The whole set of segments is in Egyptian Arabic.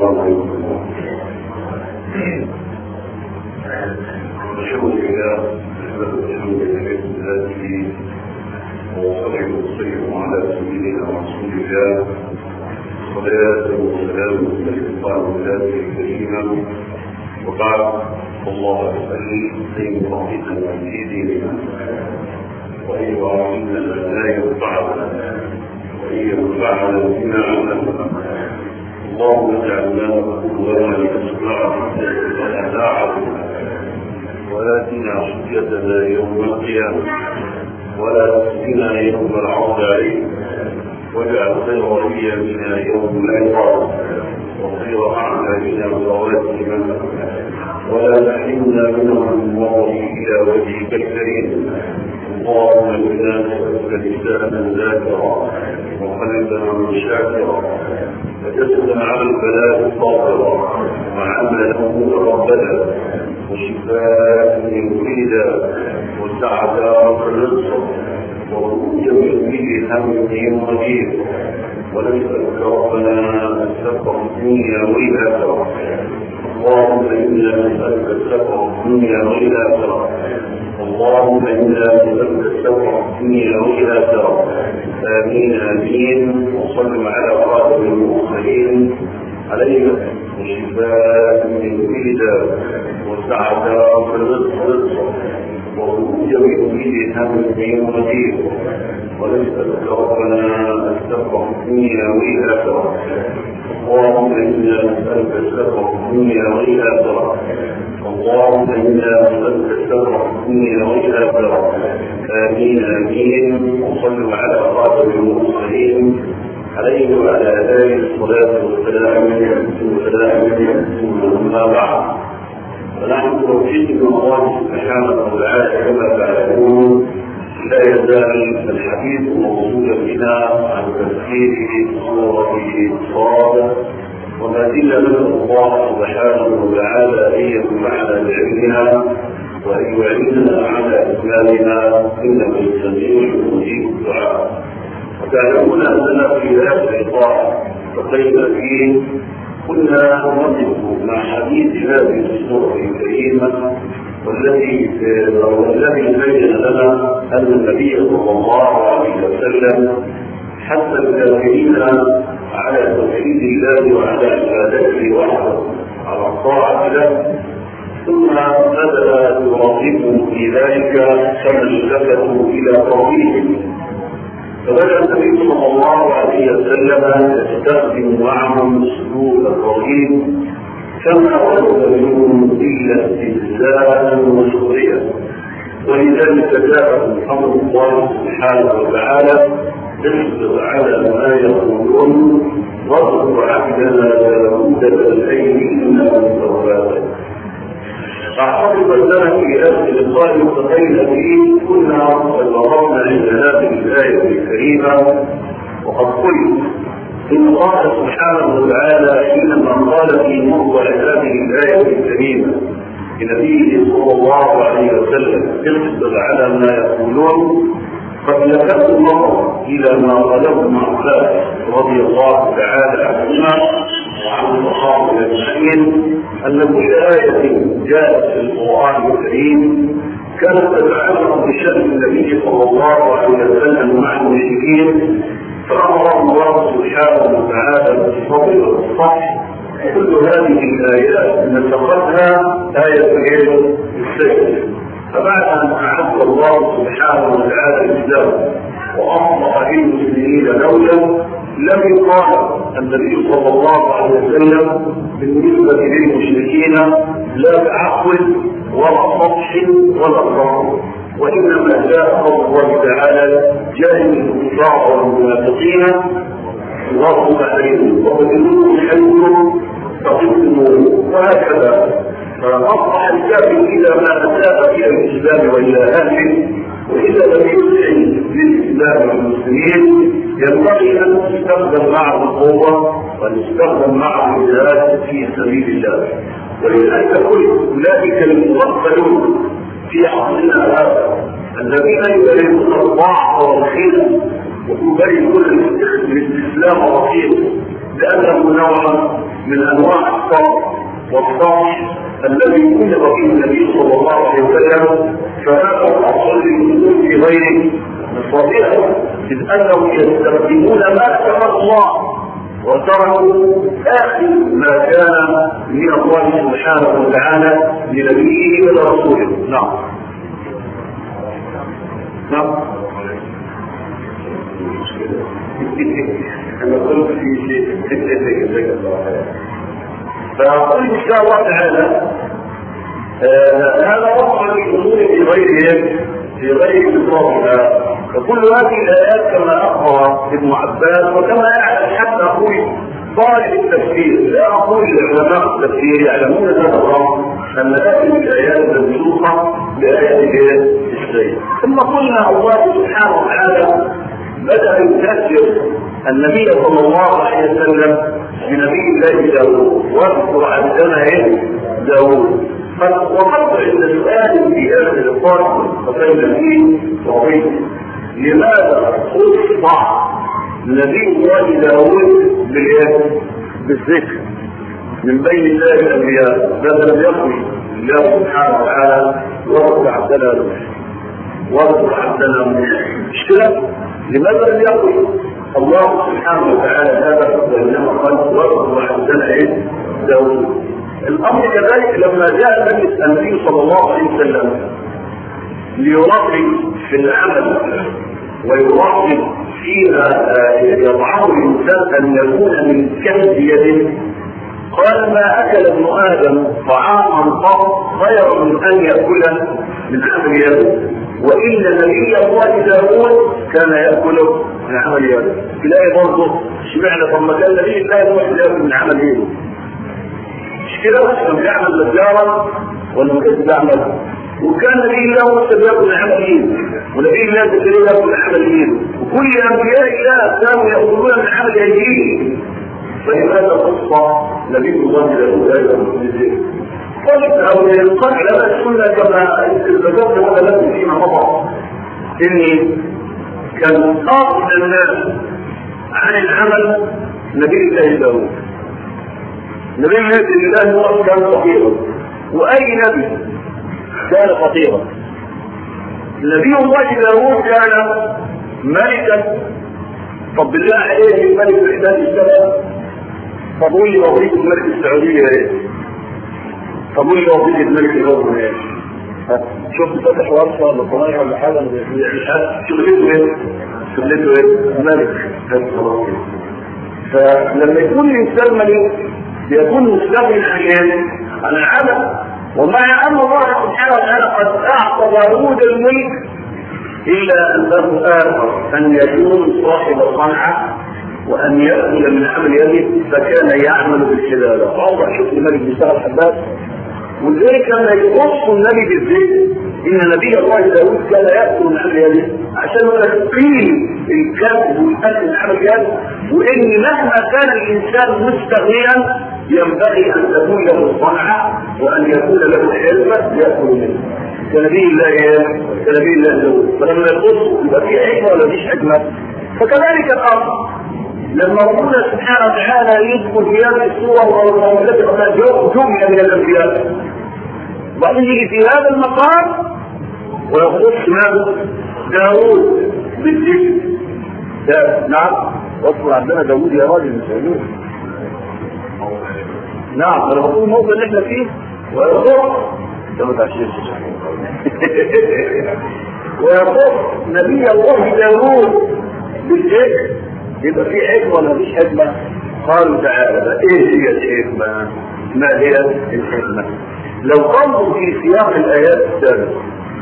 السلام عليكم الحمد لله الحمد لله ذاته وصلي وسلم على سيدنا رسول الله صلاة وسلام على ذاته الكريمة وبعد الله يسأل سيد رحمة وسيدنا وأن يعلمنا لا ينفعنا وأن ينفعنا بما علمنا اللهم اجعلنا قدوة لأسماع وأداعنا وآتنا حجتنا يوم القيامة ولا تخزنا يوم العرض عليك واجعل خير ايامنا يوم لا يرى وخير اعمالنا خواتمنا ولا تحرمنا منه النظر الى وجهك الكريم اللهم انا نسالك لسانا ذاكرا وقلبا شاكرا وجسدا على البلاء صابرا وعملا متقبلا وشفاء يريدا وسعدا رزقا وخروجا من كل هم رجيم ونسألك ربنا السفر الدنيا والآخرة اللهم إنا نسألك السفر الدنيا والآخرة اللهم إنا نسألك السفر الدنيا والآخرة آمين آمين وصلوا على خاتم المرسلين عليه وشفاء من كل داء وسعدا رزقا وخروجا من كل هم رجيم ونسألك ربنا السفر الدنيا والآخرة اللهم إنا نسألك السفر الدنيا والآخرة اللهم إنا نسألك السفر الدنيا والآخرة آمين آمين وصلوا على خاتم المرسلين عليه وعلى آله الصلاة والسلام والسلام أما بعد فنحن توفيق من الله سبحانه وتعالى كما تعلمون لا يزال الحديث موصولا بنا عن تفسير سورة صاد وما زلنا نسأل الله سبحانه وتعالى أن ينفعنا بعلمها وأن يعيننا على إكمالها إنه السميع مجيب الدعاء وتعلمون أننا في هذا اللقاء بقينا فيه كنا نقف مع حديث هذه السورة الكريمة والذي والذي بين لنا ان النبي صلى الله عليه وسلم حث الكافرين على توحيد الله وعلى عبادته وحده على الطاعه له ثم بدا يراقبهم في ذلك كما التفتوا الى قومهم فبدا النبي صلى الله عليه وسلم يستخدم معهم اسلوب الرهيب كما ولد منهم الا استهزاء وسخريه ولذلك جاءهم امر الله سبحانه وتعالى اصبر على ما يقولون واصبر عبدنا داود الايدي انه توابا فاعتقد اننا في هذا اللقاء التقينا به كنا قد وقفنا عند هذه الايه الكريمه وقد قلت إن الله سبحانه وتعالى حينما قال في موضع هذه الآية الكريمة لنبيه صلى الله عليه وسلم اصبر على ما يقولون قد لفت النظر إلى ما قاله ابن عباس رضي الله تعالى عنهما وعن الصحابة أجمعين أن كل آية جاءت في القرآن الكريم كانت تتعلق بشأن النبي صلى الله عليه وسلم مع المشركين فأمر الله سبحانه وتعالى بالصبر والصح كل هذه الآيات نسختها آية غير السجن فبعد أن أعز الله سبحانه وتعالى الإسلام وأصبح للمسلمين دولة لم يقال النبي صلى الله عليه وسلم بالنسبة للمشركين لا تعقل ولا سطح ولا صبر وانما جاء قول الله تعالى جاهل الكفار والمنافقين الله عليهم وقتلوهم حيث تقتلوهم وهكذا فاصبح الكافر اذا ما اساء الى الاسلام والى اهله واذا لم يسعد للاسلام والمسلمين ينبغي ان تستخدم معه القوه وتستخدم معه الجهاد في سبيل الله ولذلك قلت اولئك المغفلون في عصرنا هذا الذين يبررون الضعف والخير ويبرر كل الاستسلام والخير لانه نوع من انواع الصبر والصبر الذي كلف فيه النبي صلى الله عليه وسلم فهذا الاصل للوجود في غيره الصديق اذ انهم يستخدمون ما شرع الله وتركوا اخر ما كان من الله سبحانه وتعالى لنبيه ولرسوله نعم نعم انا قلت في شيء فأقول إن شاء الله تعالى آه هذا وصف للأمور في غيرهم في غير إطلاقها فكل هذه الآيات كما أخبر ابن عباس وكما يعلم حتى أقول طالب التفسير لا أقول علماء التفسير يعلمون هذا الأمر أن هذه الآيات منسوخة بآيات السيد ثم قلنا الله سبحانه وتعالى بدأ يكثر النبي صلى الله عليه وسلم بنبي الله داوود واذكر عبدنا ايه داوود وقد عند سؤال في اخر الفصل فكان فيه صحيح لماذا خص نبي الله داوود بالايه؟ بالذكر من بين الله الانبياء هذا لم يقل الله سبحانه وتعالى واذكر عبدنا نوح واذكر عبدنا موسى مش كده؟ لماذا لم يقل الله سبحانه وتعالى هذا وانما قال واذكر عبدنا ايه؟ داوود الامر كذلك لما جاء مجلس النبي صلى الله عليه وسلم ليرغب في العمل ويرغب فيها يضعه الانسان ان يكون من كسب يده قال ما اكل ابن ادم طعاما قط خير من ان ياكل من عمل يده وان نبي الله داوود كان ياكل من عمل يده تلاقي برضه اشمعنى طب ما كان نبي الله يروح ياكل من عمل يده مش كده كان بيعمل نجارا ولا ما كانش بيعمل وكان نبي الله موسى بياكل من عمل ايده ونبي الله زكريا ياكل من عمل ايده وكل انبياء الله كانوا ياكلون من عمل ايديهم فلماذا قصة نبي الله داوود ايضا بالذكر طيب او ينقل على السنه كما ذكرت ولا لكم فيما مضى اني كان اصل الناس عن العمل نبي الله داوود نبي الله كان فقيرا واي نبي كان فقيرا نبي الله داوود كان ملكا طب بالله عليه الملك العباد السبب طب قول لي وظيفه الملك السعوديه ايه؟ طب قول لي وظيفه الملك الاردن ايه؟ شفت فتح ورشه ولا صنايع ولا حاجه مش عارف شغلته ايه؟ شغلته ايه؟ ملك فلما يكون الانسان ملك بيكون مستغني عن عن العمل ومع ان الله سبحانه وتعالى قد اعطى داوود الملك الا انه اخر ان يكون صاحب صنعه وان ياكل من عمل يده فكان يعمل بالحلاله اوضح شوف الملك بيشتغل حبات ولذلك لما يخص النبي بالذكر ان نبي الله داوود كان ياكل من عمل يده عشان تقيل الكذب والاكل من عمل يده وان مهما كان الانسان مستغنيا ينبغي ان تكون له الصنعه وان يكون له الحلم ياكل منه كنبي الله كنبي الله داوود فلما يخص يبقى في حكمه ولا مفيش حكمه فكذلك الامر لما ربنا سبحانه وتعالى يذكر في هذه الصور التي قد جمع من الانبياء بعدين يجي في هذا المقام ويخص من داوود بالذكر نعم واذكر عندنا داوود يا راجل مش هيقول نعم انا بقول الموضوع اللي احنا فيه ويخص ده ما تعشيش ويخص نبي الله داوود بالذكر يبقى في حكمة ولا مفيش حكمة؟ قالوا تعالى ايه هي الحكمة؟ ما هي الحكمة؟ لو قاموا في سياق الآيات السابقة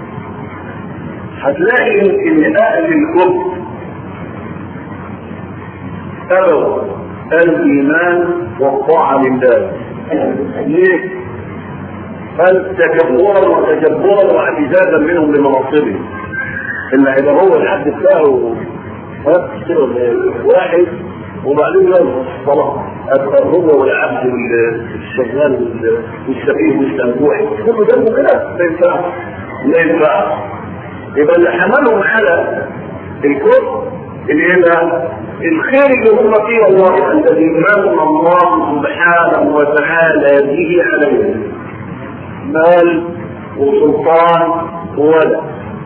هتلاقي ان اهل الكفر ابوا الايمان والطاعة لله ليه؟ قال تكبرا وتجبرا واعتزازا منهم لمناصبهم اللي هيبقى هو الحد بتاعه واحد وبعدين يلا الصلاة أبقى هو والعبد الشغال والسفيه والسنبوح كله جنبه كده ما ينفعش ما ينفعش يبقى اللي حملهم على الكفر اللي هي الخير اللي هم فيه والله الذي من الله سبحانه وتعالى به عليهم مال وسلطان وولد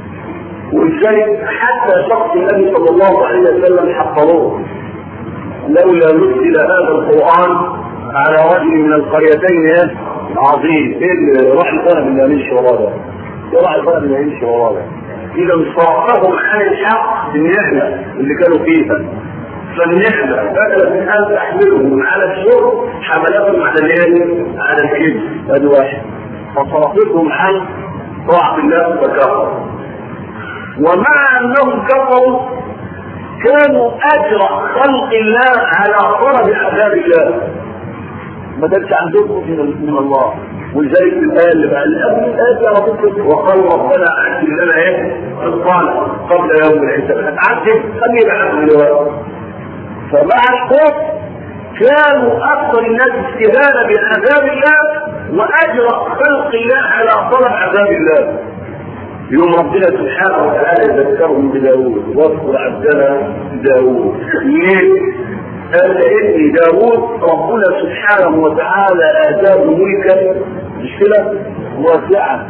ولذلك حتى شخص النبي صلى الله عليه وسلم حقروه لولا نزل هذا القران على رجل من القريتين عظيم ايه اللي راح القلم اللي يمشي وراه ده؟ ايه راح القلم اللي يمشي وراه ده؟ اذا صرفهم عن الحق بالنعمه اللي كانوا فيها فالنعمه بدلا من ان تحملهم على الشر حملتهم على الايه؟ على الكذب ادي واحد فصرفتهم عن طاعه الله فكفروا ومع انهم كفروا كانوا اجرى خلق الله على طلب عذاب الله ما دامش عندكم من, من الله ولذلك الايه اللي بقى قبل الايه يا رب وقال ربنا اعجل لنا ايه؟ الصالح قبل يوم الحساب هتعجل خلي يبقى دلوقتي فمع الخوف كانوا اكثر الناس استهانه بعذاب الله واجرى خلق الله على طلب عذاب الله يوم ربنا سبحانه وتعالى يذكرهم بداوود واذكر عبدنا داوود ليه؟ قال لان داوود ربنا سبحانه وتعالى اتاه ملكا مش كده واسعا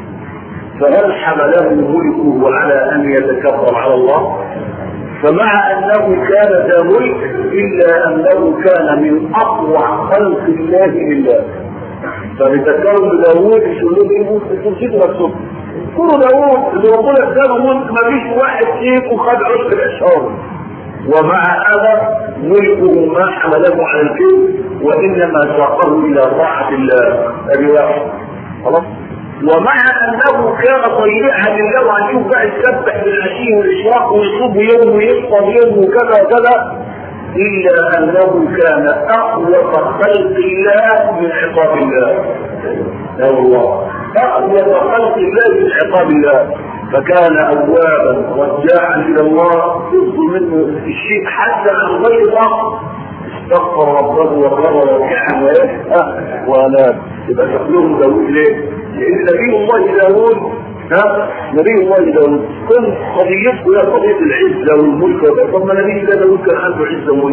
فهل حمله ملكه على ان يتكبر على الله فمع انه كان ذا ملك الا انه كان من اقوى خلق الله لله فبيذكروا بداوود يقولوا له تنسيب نفسه اذكروا داوود اللي ربنا اداله ملك ما فيش واحد فيكم خد عشر الاشهر ومع هذا ملكه ما حمله على الكذب وانما ساقه الى طاعه الله ابي واحد خلاص ومع انه كان طيعا لله وهنشوف بقى يسبح بالعشي والاشراق ويصوم يوم ويفطر يوم وكذا وكذا الا انه كان اقوى خلق الله من عقاب الله لا والله اقوى خلق الله من عقاب الله فكان اوابا رجاعا الى الله يصدر منه الشيء حتى عن غير ضغط استغفر ربه وقرر ركعا ويسأل واناب يبقى شكلهم داوود ليه؟ لان نبي الله داوود ها نبي الله داوود كن قضيته هي قضيه العزه والملك طب ما نبي الله داوود كان عنده عزه وملك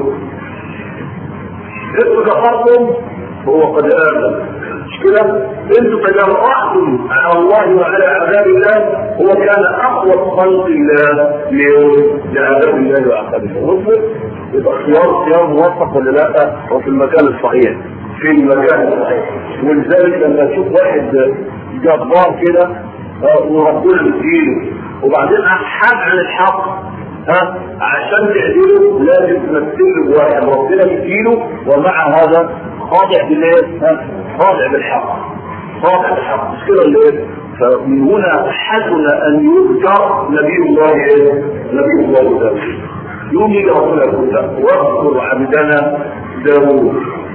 انتوا كفرتم هو قد امن مش كده؟ انتوا تجرأتم على الله وعلى عذاب الله هو كان اقوى خلق الله لعذاب الله وعذاب الله وصل يبقى اختيار اختيار موفق ولا لا هو في المكان الصحيح في المكان الصحيح ولذلك لما تشوف واحد جبار كده وربنا يديله وبعدين حاد عن الحق ها عشان تعدله لازم تمثل واحد ربنا يديله ومع هذا خاضع بالايه؟ خاضع بالحق خاضع بالحق مش كده اللي ايه؟ فمن هنا حسن ان يذكر نبي الله ايه؟ نبي الله داود يوم يجي ربنا يقول له واذكر عبدنا داوود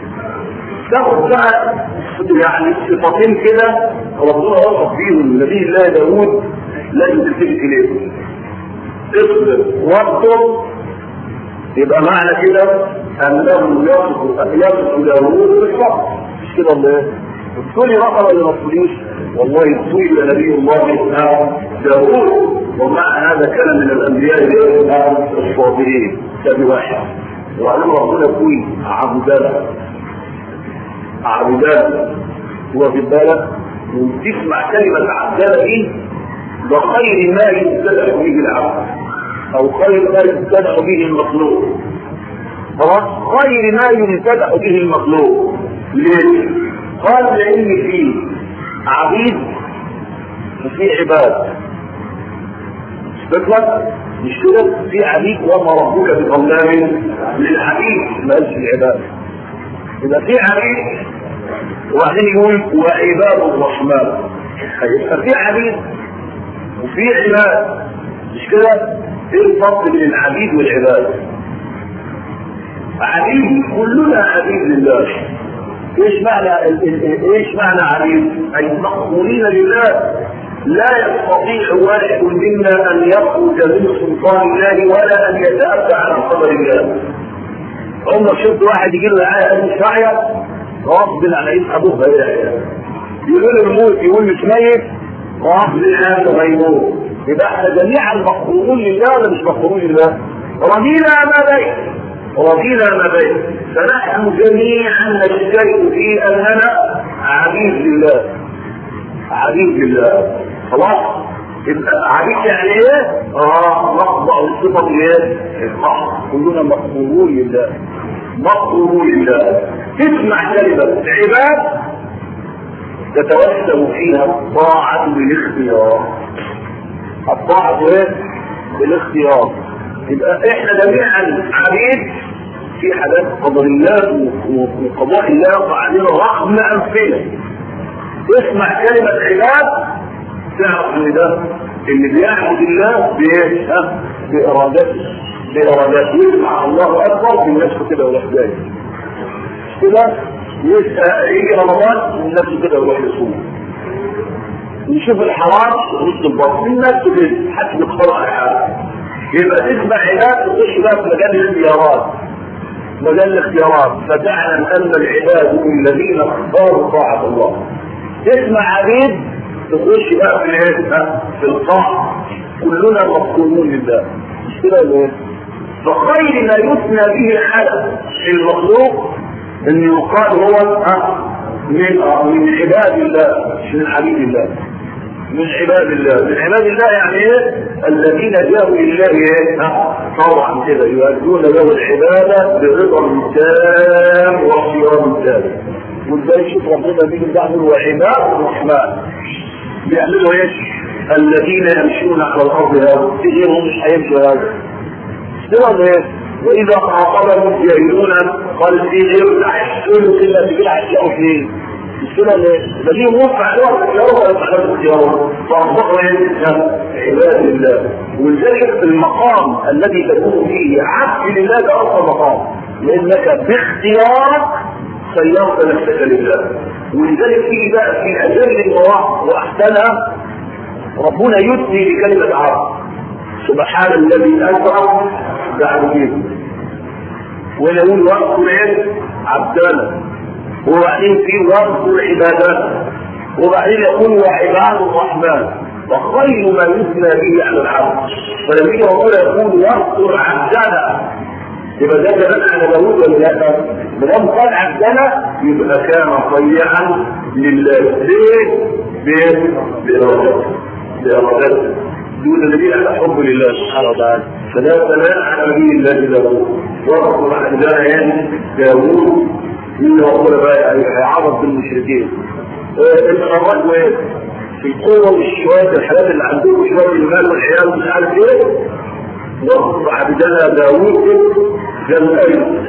تاخد بقى يعني صفتين كده ربنا وصف بيهم نبي الله داوود لازم تلتفت اليه اصبر واذكر يبقى معنى كده انه يصف يصف داوود بالصبر مش كده ولا ايه؟ الصولي رقم ولا ما تصليش؟ والله الصولي نبي الله داوود ومع هذا كان من الانبياء الصابرين ده واحد وعلم ربنا يقول عبدانا عبدانا هو في بالك وتسمع كلمة عبدانا دي ده خير ما يبتدع به العبد او خير ما يبتدع به المخلوق خلاص خير ما يبتدع به المخلوق ليه؟ قال لان في عبيد وفي عباد فكرة مش كده في عبيد وما ربك بظلام للعبيد ما قالش العباد يبقى في عبيد وبعدين يقول وعباد الرحمن يبقى في عبيد وفي عباد مش كده ايه الفرق بين العبيد والعباد عبيد كلنا عبيد لله ايش معنى ايش معنى عبيد اي مقبولين لله لا يستطيع واحد منا ان يخرج من سلطان الله ولا ان يتأتى عن قدر الله عمرك شفت واحد يجي له عايه مش راعيه غصب عن عيد ابوه هيئه يقول الموت يقول مش ميت غصب عنه هيموت يبقى احنا جميعا مقبولون لله ولا مش مقبولون لله؟ رضينا ما بين رضينا ما بين فنحن جميعا نشترك في اننا عبيد لله عبيد لله خلاص يبقى عبيد يعني ايه؟ اه نخضع لصفة ايه؟ القهر كلنا مقبولون لله مقبولون لله تسمع كلمة عباد تتوسم فيها الطاعة بالاختيار الطاعة ايه؟ بالاختيار يبقى احنا جميعا عبيد في حاجات قدر الله وقضاء الله يقع علينا رغم انفنا اسمع كلمة عباد تعرف ان ده اللي بيعبد الله بايه؟ ها؟ بارادته بارادته يسمع الله اكبر من نفسه كده ولا جاي كده يجي رمضان من نفسه كده ويروح يصوم يشوف الحرام ويرد البطن من نفسه كده حتى يختار الحرام يبقى تسمع عباد تخش بقى في مجال الاختيارات مجال الاختيارات فتعلم ان العباد هم الذين اختاروا طاعه الله تسمع عبيد تخش بقى في الايه؟ في الطاعه كلنا مفهومون لله مش كده ولا ايه؟ فخير ما يثنى به الحدث المخلوق ان يقال هو ها من من عباد الله مش من عبيد الله من عباد الله من عباد الله يعني ايه الذين جاءوا لله ايه طبعا كده يؤدون له العباده برضا تام واختيار تام وازاي يشوف ربنا بيجي بيعمل وعباد الرحمن بيعملوا ايش الذين يمشون على الارض هذا في غيرهم مش هيمشوا هذا كده ايه واذا خاطبهم الجاهلون قال في غير يحسون كده تجي هتلاقوا فين السنة ده دي موقع الوقت اختياره ولا تخلف اختياره فأصبحوا عباد الله ولذلك المقام الذي تكون فيه عبد لله ده أفضل مقام لأنك باختيارك خيرت نفسك لله ولذلك فيه بقى في أجل المواقف وأحسنها ربنا يثني بكلمة عبد سبحان الذي أسرع بعبده ويقول واذكر ايه عبدنا وبعدين في واذكر عبادات وبعدين يقول وعباد الرحمن وخير ما يثنى به على العبد فلما يجي ربنا يقول واذكر عبدنا يبقى ده كمان على داوود ولا لا؟ ما دام قال عبدنا يبقى كان طيعا لله ليه؟ ليه؟ بإرادته بإرادته دون دليل على حب لله سبحانه وتعالى فلا ثناء على نبي الله داوود واذكر عبدنا يعني داوود مين ربنا بقى هيعرض بالمشركين الخراج وايه في القوة والشوية الحاجات اللي عندهم شوية المال والعيال ومش عارف ايه واذكر عبدنا داوود ذا الأيد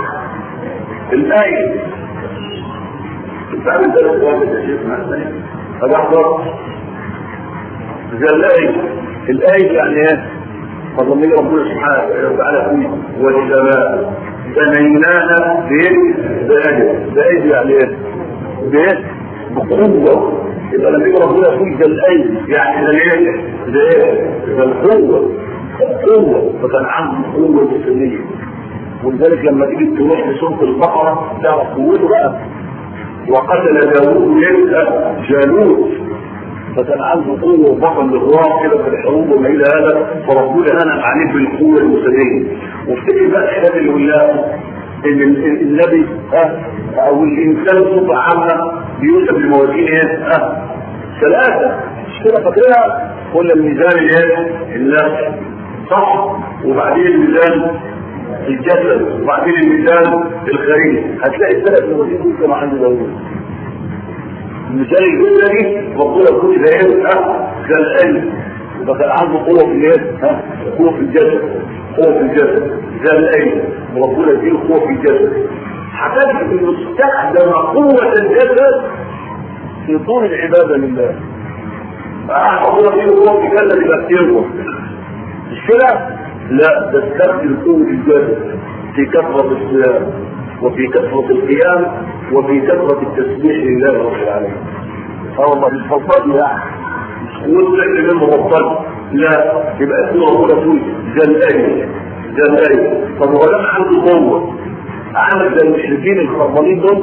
الأيد انت عارف ده الواحد يا شيخ معنا طب احضر ذا الأيد الأيد يعني ايه فضل ربنا سبحانه وتعالى فيه والسماء بنيناها بايه؟ بأجل بأجل يعني ايه؟ بايه؟ بقوة يبقى لما يجي ربنا يقول ده الأيد يعني ده ايه؟ ده ايه؟ ده القوة قوة فكان عنده قوة جسدية ولذلك لما تيجي تروح لسورة البقرة تعرف قوته بقى وقتل داوود يبقى جالوت فكان عنده قوه وبطن للغرام كده في الحروب وما الى هذا فربنا انعم عليه بالقوه الجسديه وافتكر بقى الحاجات اللي قلناها ان النبي ها او الانسان بصفه عامه بيوسف بموازين ايه؟ ها ثلاثه مش كده فاكرها؟ قلنا الميزان الايه؟ النفس صح وبعدين الميزان الجسد وبعدين الميزان الخارجي هتلاقي الثلاث موازين دول كانوا عند داوود المثال الجمله دي ربنا يكون زي ايه ها زي القلب يبقى كان عنده قوه في الايه ها قوه في الجسد قوه في الجسد زي القلب وربنا يديله قوه في الجسد هتجد انه استخدم قوه الجسد في طول العباده لله ربنا يديله قوه في الجسد يبقى بتنقص مش كده؟ لا ده استخدم قوه الجسد في كثره الصيام وفي كثرة القيام وفي كثرة التسبيح لله رب العالمين. اه والله مش فضل يعني مش قوة فعل منه بطل لا يبقى اسمه ربنا تقول زلقاي زلقاي طب هو لما عنده قوة عامل زي المشركين الخربانين دول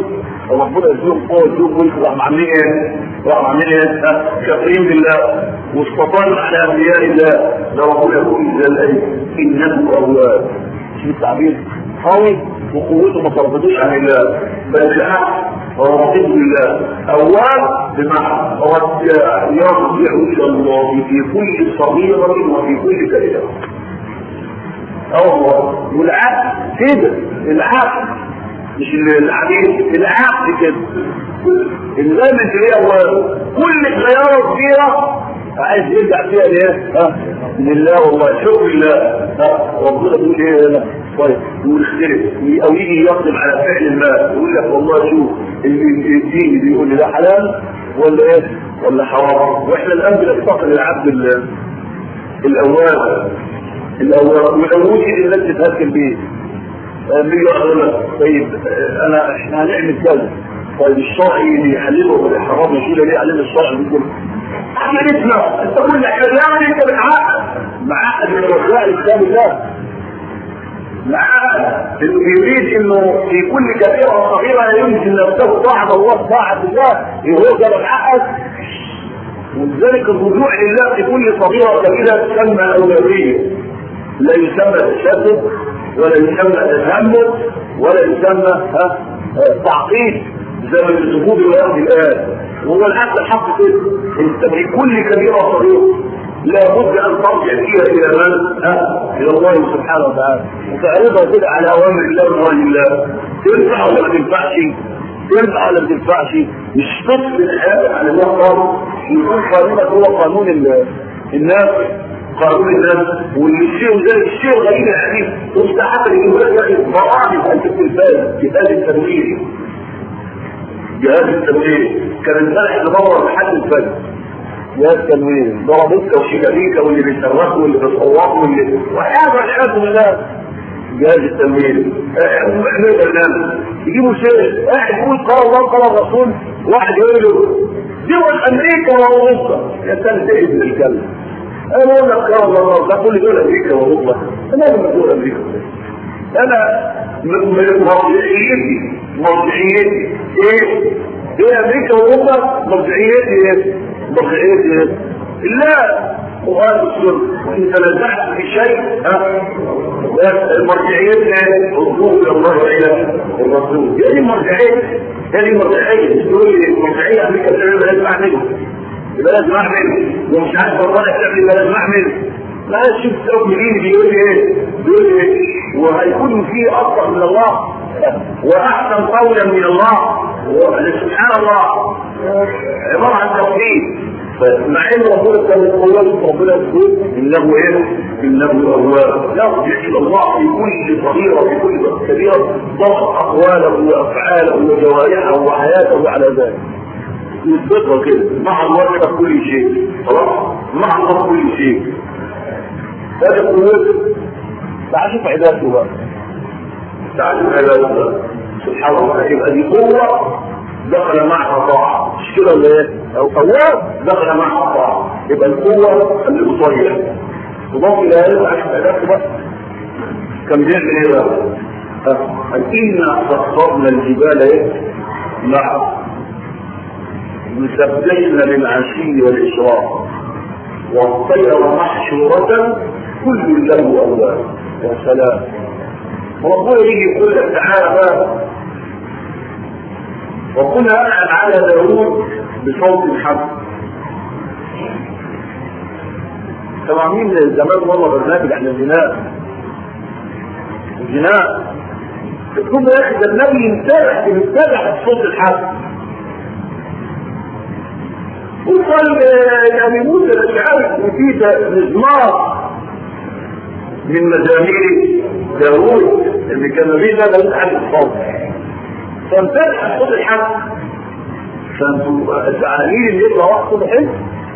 وربنا يديهم قوه يديهم ملك راح عاملين ايه؟ راح عاملين ايه؟ كافرين بالله واستطاعوا على انبياء الله لو ربنا يقول ذلك انه اواب شوف التعبير قوي وقوته ما تربطوش عن الله بل بالعكس هو رضيت بالله اواب بمعنى رجاع يرجع الى الله في كل صغيره وفي كل كبيره الله والعقل كده العقل مش العبيد العقل كده الزمن هي هو كل خيارة كبيرة عايز يرجع فيها ليه؟ ها لله والله شوف الله ها ربنا بيقول ايه هنا طيب يقول اختلف او يجي يقدم على فعل ما يقول لك والله شوف الدين بيقول لي ده حلال ولا ايه؟ ولا حرام واحنا الان بنفتقر للعبد الاول الاول والاول دي الناس تتهكم بيه بيجي يقول لك طيب انا احنا هنعمل كذا طيب الشرع يحلله والحرام يشيل ليه عليه الشرع بيقول عقيدتنا انت كل حاجه انت بتعقد معقد من رجاء الاسلام الله معقد انه يريد انه في كل كبيره وصغيره لا يمكن نفسه طاعه الله طاعه الله هو ده متعقد ولذلك الرجوع لله في كل صغيره وكبيره تسمى اولويه لا يسمى تشدد ولا يسمى تهمل ولا يسمى ها تعقيد زي ما بيسموه دلوقتي الان وهو الحق الحق كده انت في كل كبيره صغيره لابد ان ترجع فيها الى من؟ ها؟ الى الله سبحانه وتعالى وتعرضها كده على اوامر الله ونهي الله تنفع ولا ما تنفعش؟ تنفع ولا ما تنفعش؟ مش تفصل الحياه عن الله خالص يكون قانونك هو قانون الناس قانون الناس والشيء ذلك الشيء الغريب العجيب انت حتى يقول لك يا اخي برامج انت التلفاز جهاز التنوير جهاز التنوير كان امبارح ندور لحد الفجر جهاز تنوير ضربتك وشيكابيكا واللي بيصرخوا واللي بيصوتوا واللي وهذا والعياذ بالله جهاز التنوير اعملوا برنامج يجيبوا شيء واحد يقول قال الله قال الرسول واحد يقول له دول امريكا واوروبا يا سنة ابن الكلب انا اقول لك قال الله ده كل دول امريكا واوروبا انا لما دول امريكا انا مرجعيتي مرجعيتي ايه ايه امريكا واوروبا مرجعيتي ايه مرجعيتي ايه لا وقال السنة وإن تنزعت في شيء ها المرجعية الرجوع إلى الله وإلى الرسول هذه مرجعية هذه مرجعية تقول لي مرجعية أمريكا بتعمل بلد أعمل بلد أعمل ومش عارف والله تعمل بلد أعمل لا شوف سوق مين بيقول لي ايه بيقول لي ايه وهيكون في اكثر من الله واحسن قولا من الله سبحان الله عباره عن توحيد مع ان ربنا كان يقول ربنا يقول انه ايه؟ انه اواب يرجع الى الله في كل صغيره في كل كبيره ضبط اقواله وافعاله وجوارحه وحياته على ذلك يثبتها كده مع الله في كل شيء خلاص مع الله كل شيء هذه قوته تعال شوف عبادته بقى تعال شوف عبادته بقى سبحان الله يبقى دي قوه دخل معها طاعة مش كده ولا ايه؟ او قوة دخل معها طاعة يبقى القوة الإبطالية تضاف إلى هذا عشان علاقه بقى كان بيعمل ايه بقى؟ قال إنا سخرنا الجبال ايه؟ نعم يسبحن بالعشي والإشراق والطير محشورة كل له أواب يا سلام ربنا يجي يقول لك تعالى بقى ربنا أنعم على داوود بصوت الحمد كانوا عاملين زمان والله برنامج عن الغناء الغناء تقول يا اخي ده النبي ينتبه ينتبه بصوت الحمد وقال يعني موسى مش عارف في مزمار من مزامير داوود اللي كان فيه ده داوود عن الصوت فانفتح صوت الحق فانتوا زعلانين اللي يطلع واحد صوت حلو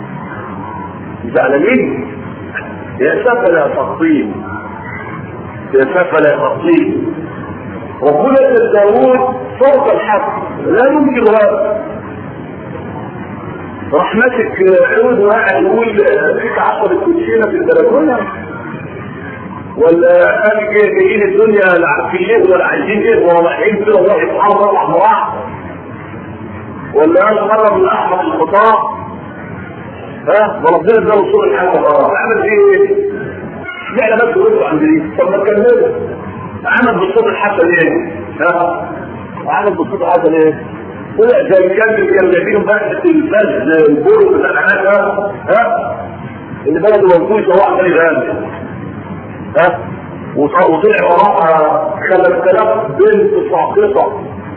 زعلانين يا سفل يا تقطيب يا سفل يا تقطيب ربنا داوود صوت الحق لا يمكن هذا راح ماسك عود وقاعد يقول فيك عشر الكوتشينه في البلكونه ولا قال جايين الدنيا لا عارفين ايه ولا عايزين ايه ولا رايحين كده والله يتعرض على بعض ولا قال مرة من احمد الخطاب ها وربنا اداله صوره الحسن اه عمل فيه ايه؟ اشمعنى بس وقفوا عند دي؟ طب ما تكملوا عمل بالصوت الحسن ايه؟ ها؟ عمل بالصوت الحسن ايه؟ طلع زي الكلب اللي كانوا جايبينه بقى في التلفاز زي البرو بتاع الحاجات ها؟ ها؟ اللي بلده منفوش هو عمال يغني ها؟ وطلع وراها 5000 بنت ساقطه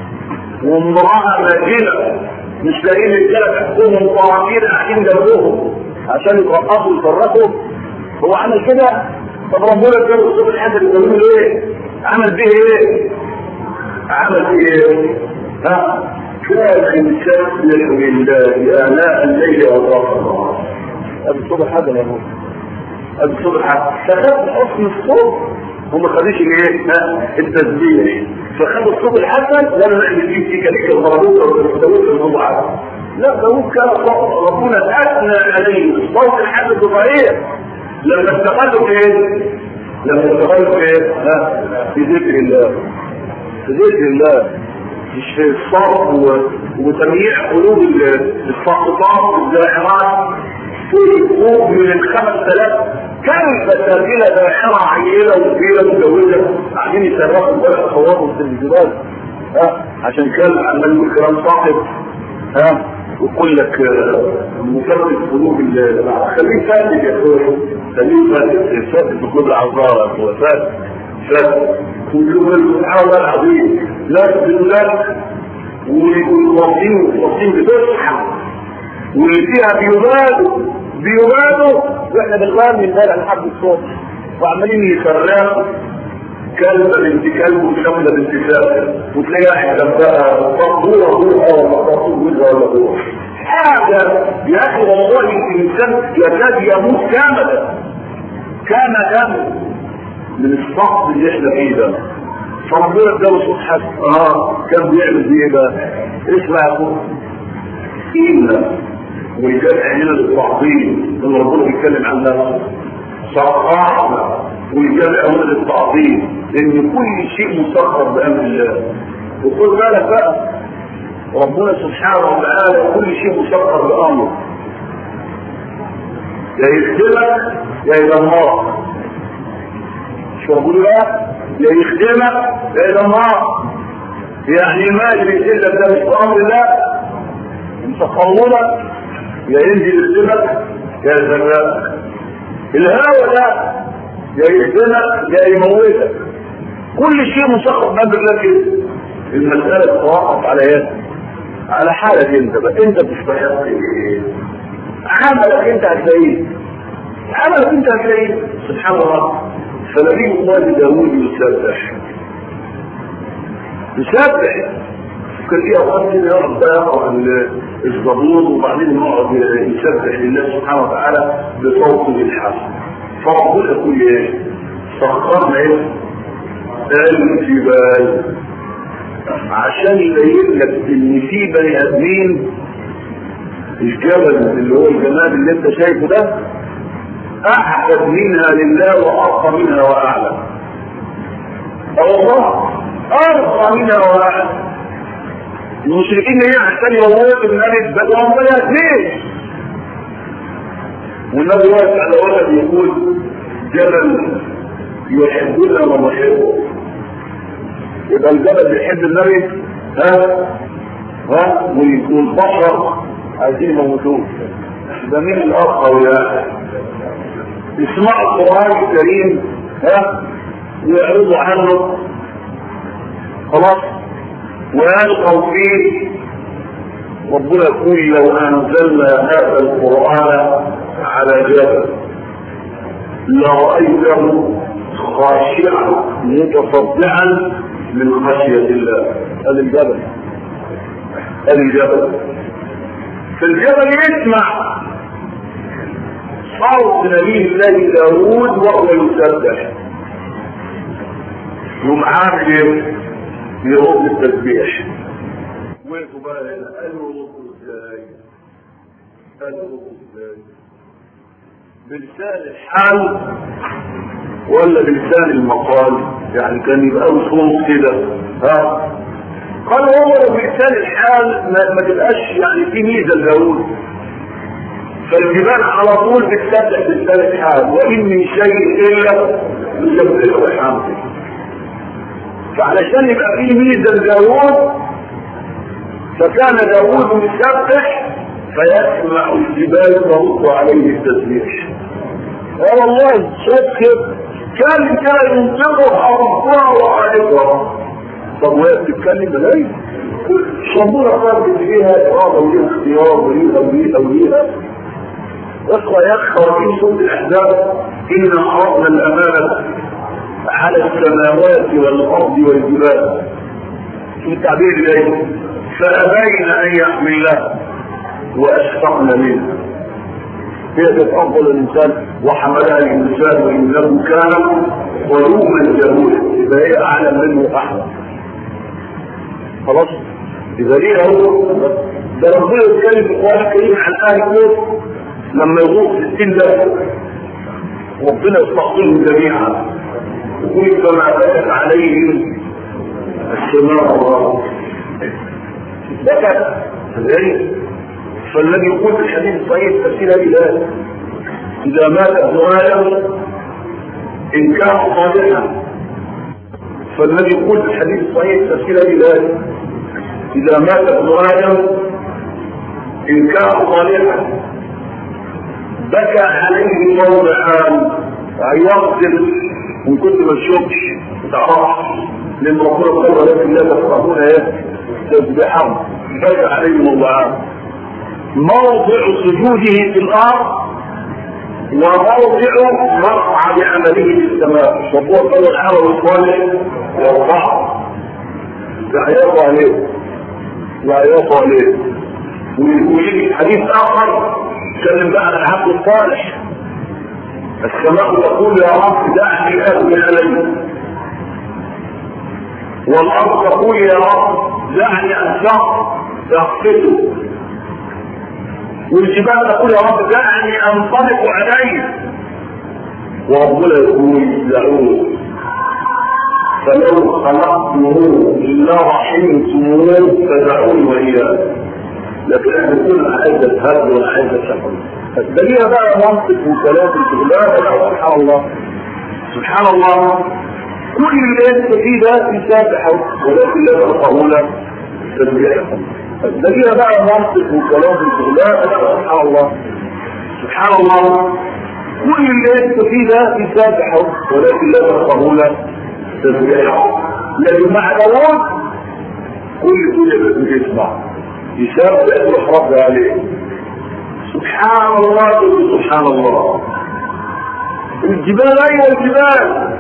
وامراه ماجنه مش لاقيين رجاله تحكمهم طواقير قاعدين جنبهم عشان يترقصوا ويفرقوا هو عمل كده طب ربنا اداله الصوت الحسن يقولوا له ايه؟ عمل به ايه؟ عمل به ايه؟ ها؟ كان يسبح لله اناء الليل واطراف النهار ادي الصوت الحسن يا موسى ادي الصوت الحسن فخد حسن الصوت هم خدوش الايه؟ التسبيح فخدوا الصوت الحسن ولا نعمل فيه في كلمه الغربوط او داوود الموضوع لا داوود كان صوت ربنا اثنى عليه الصوت الحسن صحيح لما استقلوا في ايه؟ لما استقلوا في ايه؟ ها؟ في ذكر الله في ذكر الله مش في الصرف وتمييع قلوب الساقطات والزائرات في فوق من الخمس ثلاث كيف سافلة دائرة عيلة وكبيرة متجوزة قاعدين يسرقوا ولا يصوروا في الجبال ها عشان كان عمال يقول كلام صاحب ها ويقول لك مفرد قلوب خليه فاتك يا اخويا خليه فاتك فاتك في قلوب العذارى يا اخويا فاتك فاتك كلهم سبحان الله العظيم لا لك والوصين والوصين بتصحى واللي فيها بيبادوا بيبادوا واحنا بالغام من بال لحد الصبح وعمالين يسرقوا كلمة بنت كلب وشملة بنت كلب وتلاقي واحد جنبها مقدورة روحها ولا مقدور جوزها ولا روح حاجة يا أخي والله الإنسان يكاد يموت كاملا كان كامل من الصعب اللي احنا فيه ده فربنا اداله صوت حسن اه كان بيعمل فيه ايه بقى؟ اسمع يا اخويا إنا ويجمع هنا للتعظيم اللي ربنا بيتكلم عن نفسه صرحنا ويجمع هنا للتعظيم لان كل شيء مسخر بامر الله وخد بالك بقى ربنا سبحانه وتعالى كل شيء مسخر بامره يا يخدمك يا يدمرك مش بقول بقى يا يخدمك يا يدمرك يعني ما اللي يسلك ده مش بامر الله مسخرونك يا ينزل يخدمك يا يزرقك الهوى ده يا يخدمك يا يموتك كل شيء مسخر بامر الله كده المسألة تتوقف على ايه؟ على حالك انت بقى انت بتستحق ايه؟ عملك انت هتلاقيه عملك انت هتلاقيه سبحان الله فنبي الله داوود يسبح يسبح كان في اوقات كده يقعد بقى يقرا الزبور وبعدين يقعد يسبح لله سبحانه وتعالى بصوته الحسن فربنا يقول ايه؟ سخرنا ايه؟ الجبال عشان يبين لك ان في بني ادمين الجبل اللي هو الجمال اللي انت شايفه ده احسب منها لله وارقى منها واعلى الله ارقى منها واعلى المشركين هي عشان يموتوا النبي بل وهم بني ادمين والنبي واقف على ولد يقول جبل يحبنا ونحبه يبقى الجبل بيحب النبي ها ها والبشر عايزين يموتوه ده مين الارقى ولا يسمعوا القران الكريم ها ويعرضوا عنه خلاص ويلقوا فيه ربنا يقول لو انزلنا هذا القران على جبل لرايته خاشعا متصدعا من خشيه الله هذا الجبل هذا الجبل فالجبل يسمع صوت نبي الله داوود وهو يسبح يوم عامل ايه؟ يرد التسبيح وقفوا بقى هنا قالوا رد ازاي؟ قالوا رد ازاي؟ بلسان الحال ولا بلسان المقال؟ يعني كان يبقى له صوت كده ها؟ قال هو لو بإحسان الحال ما, ما تبقاش يعني في ميزة لداود فالجبال على طول بتسبح بإحسان الحال وإن من شيء إلا يسبح بحمده فعلشان يبقى في ميزة لداود فكان داود يسبح فيسمع الجبال ترد عليه التسبيح اه والله صوت كده كان كان ينطقه الله وعليكم طب وهي بتتكلم بلاي ربنا قال فيها اراده وليها اختيار وليها وليها وليها اقرا يقرا في سوره الاحزاب انا عرضنا الامانه على السماوات والارض والجبال في تعبير اليه فابين ان يحملها واشفقن منه هي تتفضل الانسان وحملها الانسان وانه كان ظلوما جهولا يبقى هي اعلم منه واحلم خلاص اذا ليه هو ده ربنا يتكلم في القران الكريم عن اهل الكفر لما يغوص في السن ده ربنا يستقبلهم جميعا يقول كما بكت عليهم السماء والارض بكت ازاي فالذي يقول في الحديث الصحيح تفسير هذه الايه اذا مات ابن ادم ان كان صالحا فالذي يقول في الحديث الصحيح تفسير هذه الايه اذا مات ابن ادم ان كان صالحا بكى عليه موضعان هيغسل وان كنت ما تشوفش تعرفش لان ربنا قال ولكن لا تفقهون ايه تسبحهم بكى عليه موضعان موضع سجوده في الارض وموضع مقعد عمله في السماء وهو قال العمل الصالح يرفعه لا يرفع عليه لا يرفع عليه ويجي حديث اخر يتكلم بقى عن العبد الصالح السماء تقول يا رب دعني اهدي علي والارض تقول يا رب دعني انشق تخفته والجبال تقول يا رب دعني انطلق عليه وربنا يقول دعوه فلو خلقته لرحمتموه فدعوني واياه لكن احنا كل عايز الهد ولا عايز الشفر فالدليل بقى منطق وكلام لا لا سبحان الله سبحان الله كل اللي انت فيه ده يسابح ولكن لا تلقهون تسبيحكم الدليل بقى منطق وكلام لا لا سبحان الله سبحان الله كل اللي انت فيه ده يسابح ولكن لا تلقهون تسبيحكم لكن مع داوود كل كل بيسمع يسبح ويحرص عليه سبحان الله سبحان الله الجبال ايوه الجبال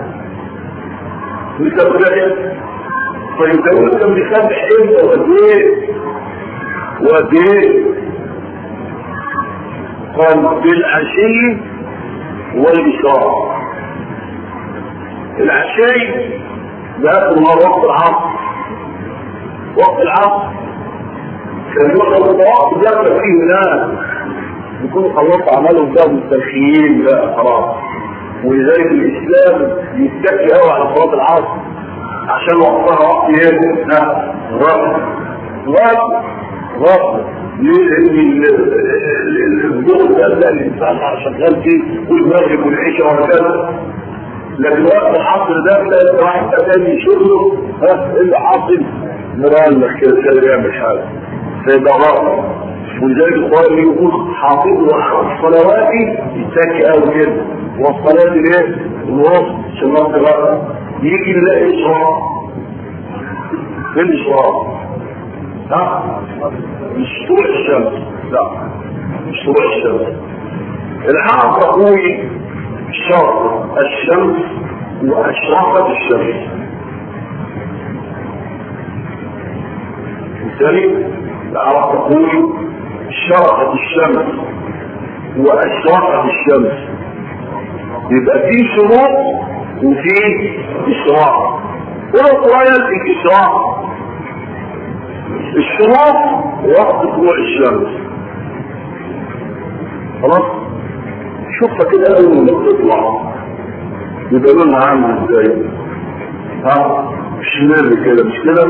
مسبحين طيب داود كان بيسبح امتى وقد ايه وقد ايه قال بالعشي والإشارة العشي ده الله وقت العصر وقت العصر كان يوصل الطواف جنب فيه ناس يكونوا خلصوا عملهم ده مسترخيين لا خلاص ولذلك الاسلام يتكي قوي على صلاه العصر عشان وقتها وقت ايه؟ ها غفل غفل غفل ليه؟ لان الظهر ده ده الانسان شغال فيه والمغرب والعشاء وهكذا لكن وقت العصر ده تلاقي واحد تاني شغله ها ايه اللي حاصل؟ مرالك كده كده بيعمل حاجه فيبقى غلط ولذلك القرآن يقول حافظوا على الصلوات يتكي قوي كده والصلاة الايه؟ الوسط عشان ما غلط يجي نلاقي إشراق فين الإشراق؟ ها؟ مش طلوع الشمس لا مش طلوع الشمس العرب تقول شرق الشمس وأشرقت الشمس الثاني العرب تقول شرقت الشمس واشرقت الشمس يبقى في شروق وفي اشراق ولو طويل في اشراق الشروق وقت طلوع الشمس خلاص شوفها كده اول ما تطلع يبقى لونها عامل ازاي ها شمال كده مش كده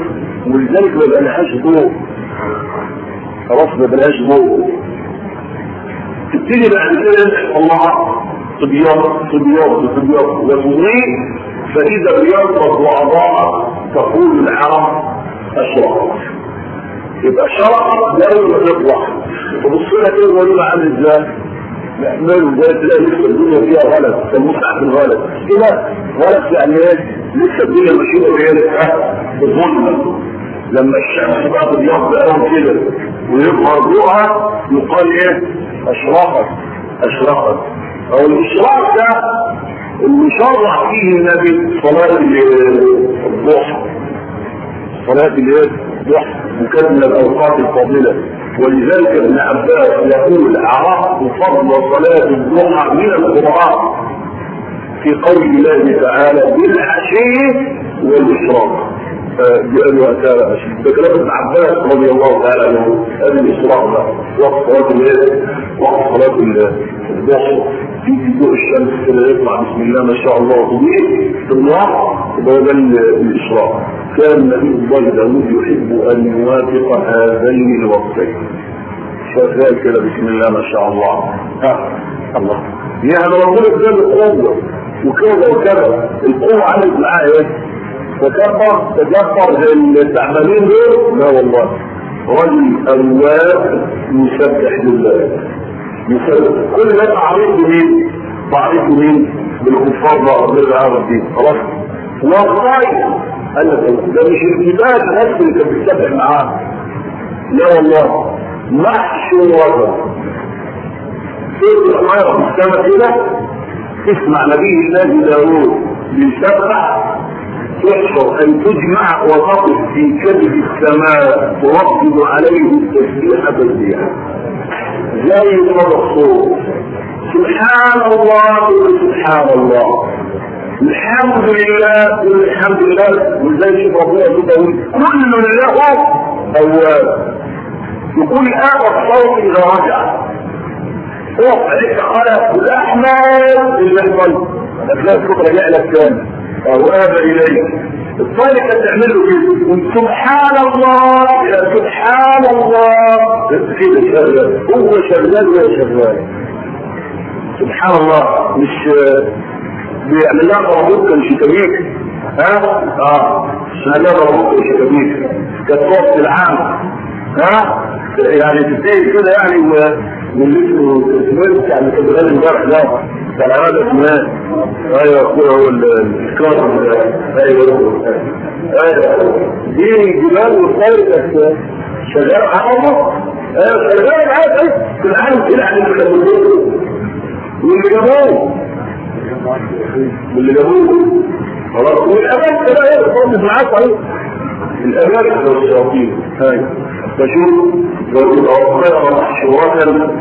ولذلك ما بقالهاش ضوء خلاص ما بقالهاش ضوء تبتدي بعد كده الله صبيان صبيان صبيان وتضيء فإذا بيضرب وأضاء تقول العرب أشرقت يبقى شرقت دايما تطلع تبص لها كده ويقول عامل ازاي؟ يعملوا زي تلاقي لسه الدنيا فيها غلط كالمسعى في الغلط كده غلط يعني ايه؟ لسه الدنيا ماشيه بايه؟ بظلمه لما الشمس بقى تبيض قوي كده ويظهر ضوءها يقال ايه؟ اشرقت اشرقت او الاشراق ده اللي شرع فيه النبي صلاة الضحى صلاة الايه؟ الضحى وكان من الاوقات الفاضلة ولذلك ابن عباس يقول عرفت فضل صلاة الضحى من القرآن في قول الله تعالى بالعشي والإشراق بأن وقتها عشي ده كلام ابن عباس رضي الله تعالى عنه هذا الإشراق ده وقت صلاة الايه؟ وقت صلاة الضحى في ضوء الشمس كده يطلع بسم الله ما شاء الله وضوء في النهار يبقى ده الإشراق كان النبي الله داود يحب أن يوافق هذين الوقتين شغال كده بسم الله ما شاء الله ها الله يعني ربنا اداله القوة وكذا وكذا القوة عملت معاه ايه؟ تكبر تكبر زي التعبانين دول لا والله رجل أواب يسبح لله يسبح كل ده تعريف مين؟ تعريف مين؟ بالكفار بقى غير العرب دي خلاص والله قال لك ده مش الكتاب نفسه اللي كان بيسبح معاه لا والله محشو وضع سورة الحمارة في السماء كده تسمع نبيه الله داوود بيسبح تحشر ان تجمع وتقف في كبد السماء تردد عليه التسبيح تسبيحا زي صدى الصوت سبحان الله سبحان الله الحمد لله الحمد لله وزي شوف ربنا كده كل له اواب يقول هذا الصوت اذا رجع اقف عليك خلق الاحمر اللي يحصل هتلاقي الصوت رجع لك تاني او اب اليك الطالب كانت تعمل له كده سبحان الله يا سبحان الله كده شغال هو شغال وهي شغال سبحان الله مش بيعمل لها ضربوك كان شتابيك ها اه عشان لها ضربوك كان شتابيك كانت تقف العام ها يعني تبتدي كده يعني واللي اسمه سميرت يعني كان غالي امبارح ده كان هذا اسمه ايوه اخويا هو الكارم ايوه ايوه دي الجبال والخير كانت شغال على الله ايوه شغال عادي في العالم كده يعني واللي جابوه واللي جابوه خلاص والامام كده ايه خالص معاه صحيح الامام والشياطين هاي فشوف ويتوفر محشورة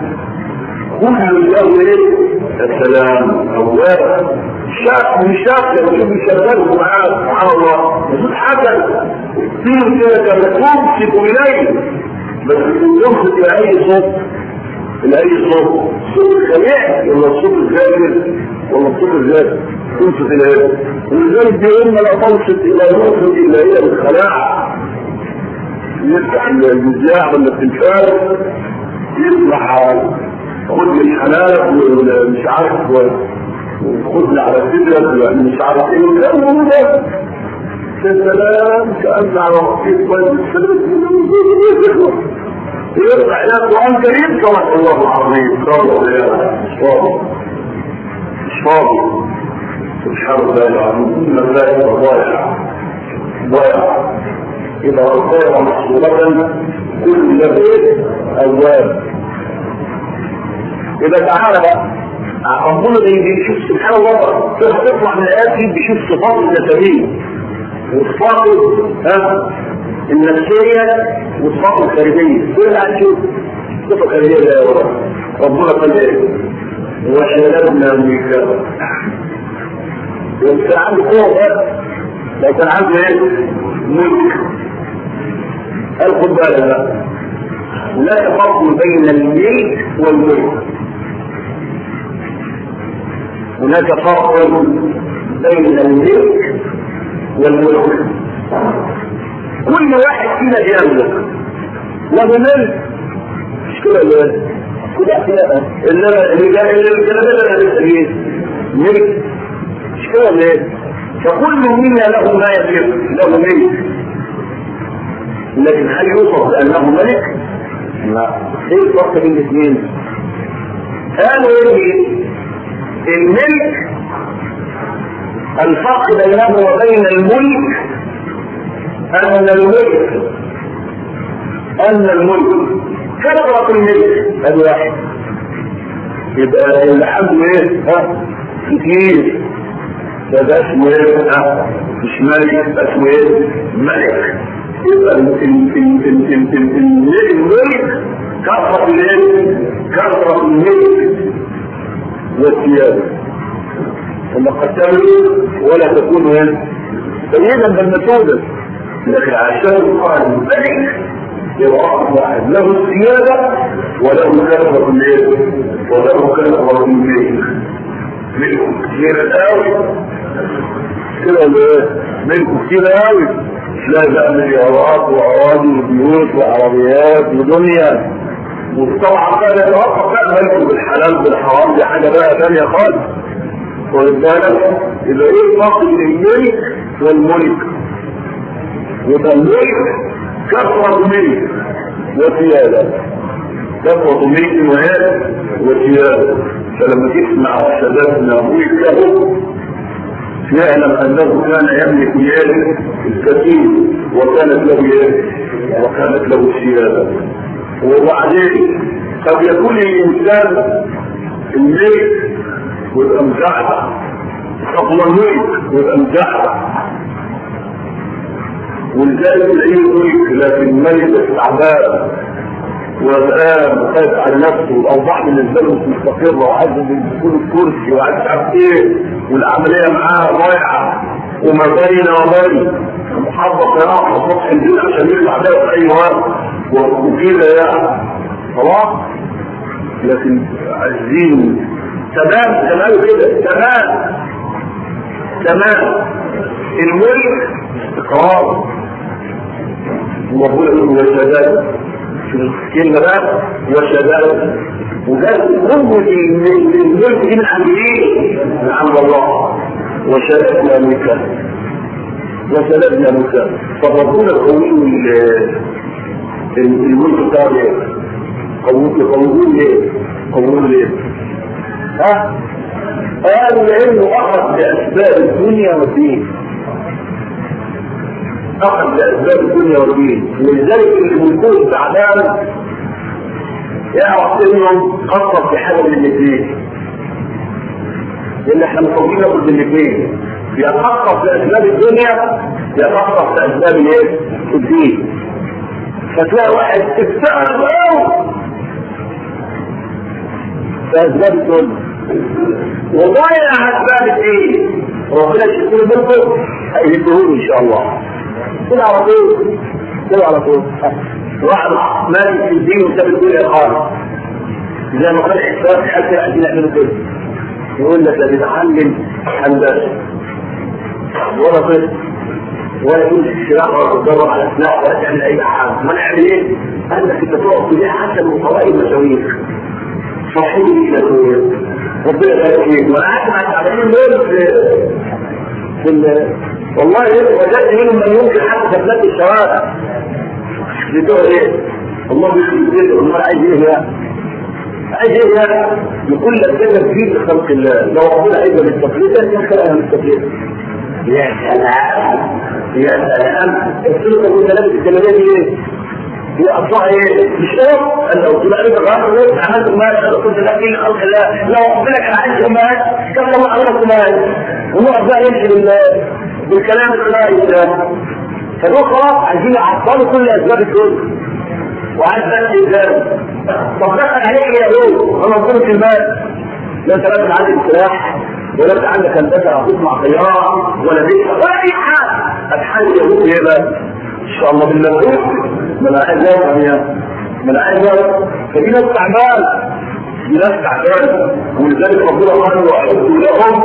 كل له ايه السلام اواب شاف مش شاف لما يشوف يشغله معاه سبحان الله يشوف حاجه فيه كده كان تمسك اليه بس تمسك الى اي صوت الى اي صوت صوت الخليع ولا الصوت الزاجر ولا الصوت الزاجر تمسك الى ايه ولذلك بيقول لا تنصت الى نصر الا الى الخلاع يفتح المذياع ولا التلفاز يطلع خد لي حلالك ومش عارف وخد لي على صدرك مش عارف ايه والكلام ده سلام كأن على وقتين يرفع الى القرآن الكريم صدق الله العظيم صدق مش فاضي مش فاضي سبحان الله العظيم الملائكة ضايعة ضايعة إذا أصير محصولة كل بيت أواب إذا تعالى بقى ربنا بيشوف سبحان الله تطلع من الآيات دي بيشوف صفات النسبية والصفات ها النفسية والصفات الخارجية كل واحد يشوف صفة خارجية لا ربنا قال ايه وشربنا ميكا وكان عنده قوة لو كان عنده ايه ملك قال خد بالك بقى لا فرق بين الملك والملك هناك فرق بين الملك والملك كل واحد فينا يملك له ملك مش كده ولا كده كده انما الكلام اللي انا بسأليه ملك مش كده ولا فكل منا له ما يملك له ملك لكن هل يوصف بانه ملك؟ لا ايه الفرق بين الاثنين؟ قالوا ايه الملك الفرق بينه وبين الملك ان الملك ان الملك كثرة الملك هذا واحد يبقى اللي عنده ايه؟ ها كتير فده اسمه ايه؟ ها مش ملك اسمه ايه؟ ملك يبقى الملك كثرة الايه؟ كثرة الملك والثياب ثم قد تملك ولا تكون ايه؟ سيدا بل مسودا لكن عشان قال الملك يبقى واحد له السيادة وله كثرة الايه؟ وله كثرة الملك ملك كثير قوي كده ولا ايه؟ ملك كثير قوي تلاقي بقى مليارات واراضي وبيوت وعربيات ودنيا وطبعا بقى يتوقف بقى ملكه بالحلال بالحرام دي حاجه بقى ثانيه خالص واخد بالك يبقى ايه الفرق بين الملك والملك يبقى الملك كثرة ملك وسيادة كثرة ملك وهي وسيادة فلما تسمع سادتنا ملكه يعلم انه كان يملك يده الكثير وكانت له يده وكانت له السياده وبعدين قد يكون الانسان الملك ويبقى مزعزع قبل الملك ويبقى مزعزع ولذلك تلاقيه ملك لكن ملك تعبان وقام وخايف على نفسه والاوضاع بالنسبه له مش مستقره وعايز يكون الكرسي وعايز مش عارف ايه والعمليه معاه ضايعه وما بين وبين محافظ يروح على سطح البيت عشان يطلع ده في اي وقت وكده يعني خلاص لكن عايزين تمام تمام كده تمام تمام الملك استقرار ومقولة وشداد في الكلمة بقى وشداد وده قوة الملك دي من عند ايه؟ من عند الله وشددنا ملكا وشددنا ملكا فربنا قوي الملك بتاعه ايه؟ قوي قوي ليه؟ قوي ليه؟ ها؟ قالوا لانه اخذ باسباب الدنيا والدين اخذ باسباب الدنيا والدين ولذلك اللي بيكون تعبان يعرف انه خطط في حاجه من الاثنين لان احنا مطلوبين ناخد من الاثنين يتخطط باسباب الدنيا يتخطط باسباب الايه؟ الدين فتلاقي واحد استغرب قوي باسباب الدنيا وضايع اسباب الدين ربنا يشكر منكم هيهدهولي ان شاء الله كده على طول كده على طول واحد مالك في الدين وساب الدنيا خالص زي ما قال حساب حتى عايزين يعملوا كده يقول لك لا بيتعلم هندسه ولا طب ولا يمسك سلاح ولا تتدرب على سلاح ولا تعمل اي حاجه ما نعمل ايه؟ قال لك انت تقف كلها حتى من قوائم المشاوير صحيح يا اخويا ربنا يبارك فيك وانا قاعد مع التعبانين دول في في والله وجدت منهم من يمكن حتى ثبات الشوارع بتوع ايه؟ الله بيخلي كده والله عايز ايه يعني؟ عايز ايه يعني؟ يقول لك كده في خلق الله لو ربنا عايز للتقليد انت خلقها للتقليد يا سلام يا سلام السلطه كنت لابس الجماليه دي ايه؟ هي اصلها ايه؟ مش شرط ان لو طلع لك الراجل عملت ما كنت لكن خلق الله لو ربنا كان عايز امهات كان الله عملت امهات ونقعد بقى نمشي بالكلام الخارجي ده فدول خلاص عايزين يعطلوا كل اسباب الدنيا وعايز بس ازاي طب دخل عليك يا يهود انا قلت في المال لا انت لا عندك سلاح ولا انت عندك هندسه او تصنع طياره ولا بيت ولا اي حاجه هتحل يهود ايه بقى؟ ان شاء الله بالله ما انا عايز افهم يا ما انا عايز افهم فدي ناس تعبان دي ناس تعبان ولذلك ربنا قال واعدوا لهم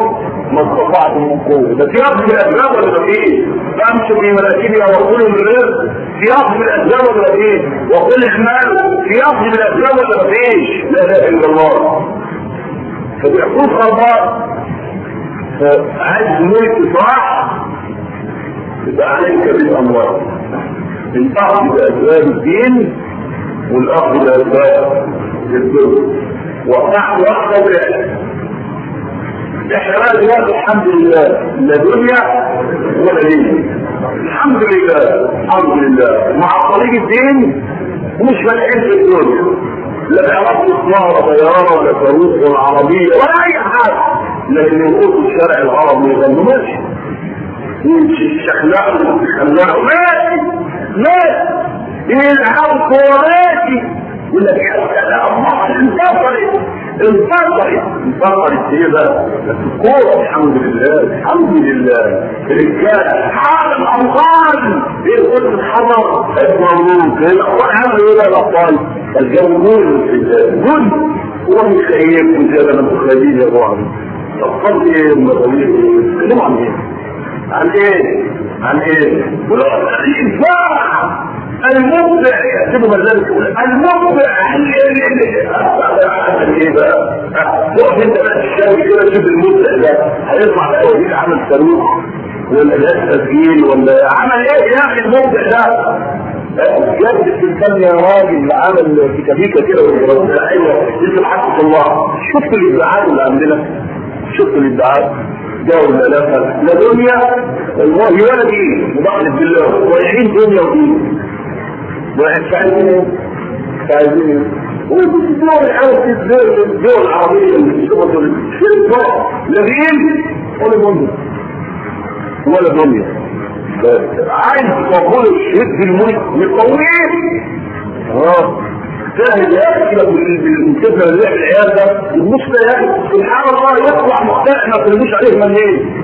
ما استطعتم من قوه ده في اخذ الاسباب ولا ما فيش؟ فامشوا في مناكبها وكلوا من الرزق في اخذ الاسباب ولا ما فيش؟ وقل اعملوا في اخذ الاسباب ولا ما فيش؟ لا اله الا الله فبيحكوك خربان فعايز ملك صح يبقى عليك بالاموال الاخذ باسباب الدين والاخذ باسباب الدنيا وقعت واحده وقعت احنا بقى دلوقتي الحمد لله لا دنيا ولا دين الحمد لله الحمد لله مع طريق الدين مش فالحين في الدنيا لا بيعرفوا يصنعوا ولا طياره ولا صاروخ ولا عربيه ولا اي حاجه لكن يقولوا الشارع العربي ما يغنوش يشخلعوا يخلعوا ماشي ماشي يلعبوا كوراتي يقول لك يا سلام الله انتصرت انتصرت انتصرت ايه بقى؟ الكورة الحمد لله الحمد لله الرجال حال الأبطال ايه القدس الحمر المبروك الأبطال عملوا ايه بقى الأبطال؟ الجو جول جول هو مش خيب زي ما انتم خايفين يا بعض الأبطال ايه المغاوير عن ايه؟ عن ايه؟ عن ايه؟ الإنفاق المبدع يكتبوا مزالك المبدع ايه بقى تقف انت بقى الشاوي كده تشوف المبدع ده هيطلع بقى وزير عمل صاروخ ولا جهاز تسجيل ولا عمل ايه يا اخي المبدع ده جاب الانسان يا راجل اللي عمل كتابيكا كده والرسائل يسمع حق الله شفت الابداعات اللي عندنا شفت الابداعات جو الالافه لا دنيا والله ولا دين وبحلف بالله وعين دنيا ودين واحد عايزين عايزين والدول العربية الدول العربية اللي بتشتغل شركة لغين ولا دنيا ولا دنيا عايز تقول الشد الملك مقومين اه سهل يا اخي لو بالمسلسل اللي في العيال ده يبص يا اخي سبحان الله يطلع مختلف ما تلموش عليه منين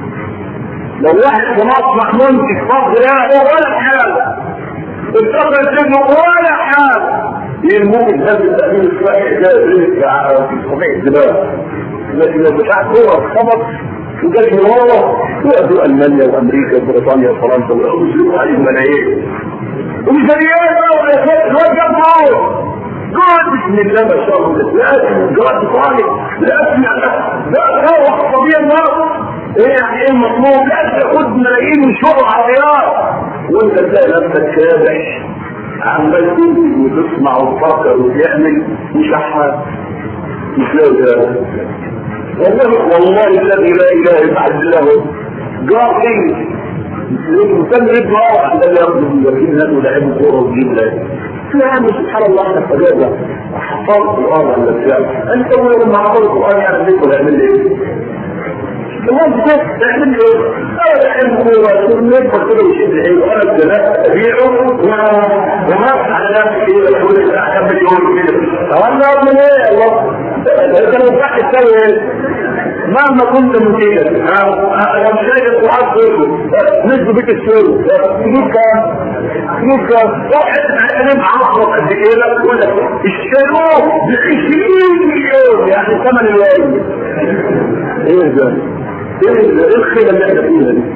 لو واحد في مصنع منتج فضل يا ولا حاجه اتصل سجنه ولا حاجة يرموه هذا التأمين الصحي ده في صحيح الدماغ لكن لو بتاع كورة خبط وجات من ورا يقعدوا المانيا وامريكا وبريطانيا وفرنسا ويصرفوا عليهم ملايين وميزانيات بقى ولا الواد جاب موت قال بسم الله ما شاء الله لا جرات طالب لا اسمع لا روح طبيعي النار ايه يعني ايه المطلوب لا تاخد ملايين من شغل عربيات وانت تلاقي نفسك كابح عمال تنتج وتصنع وتفكر وتعمل مش احمد مش لاقي والله والله الذي لا اله الا الله جار ايه وكان ابنه اه عندما ياخذ المدرسين هات ولاعبوا كوره ويجيب لاعب يا عم سبحان الله انا استجاب حفظت القران ولا بتاع انت لما حفظت القران يعني ليه ولا يعمل ايه؟ المهم ده تعمل ايه؟ انا بحب كوره نكبر كده ويشد العين وانا الجنات ابيعه وما على نفسي كده بقول لك احب يقول كده طب انا اعمل ايه الله؟ انت لو فتحت تسوي ايه؟ مهما كنت مفيدا انا مش لاقي القران كله نسبه بك السور تجيب كام؟ تجيب كام؟ واحد انا معصب قد كده يقول لك اشتروه ب 20 مليون يعني ثمن الواجب ايه ده؟ ايه ايه الخيبه اللي احنا فيها دي؟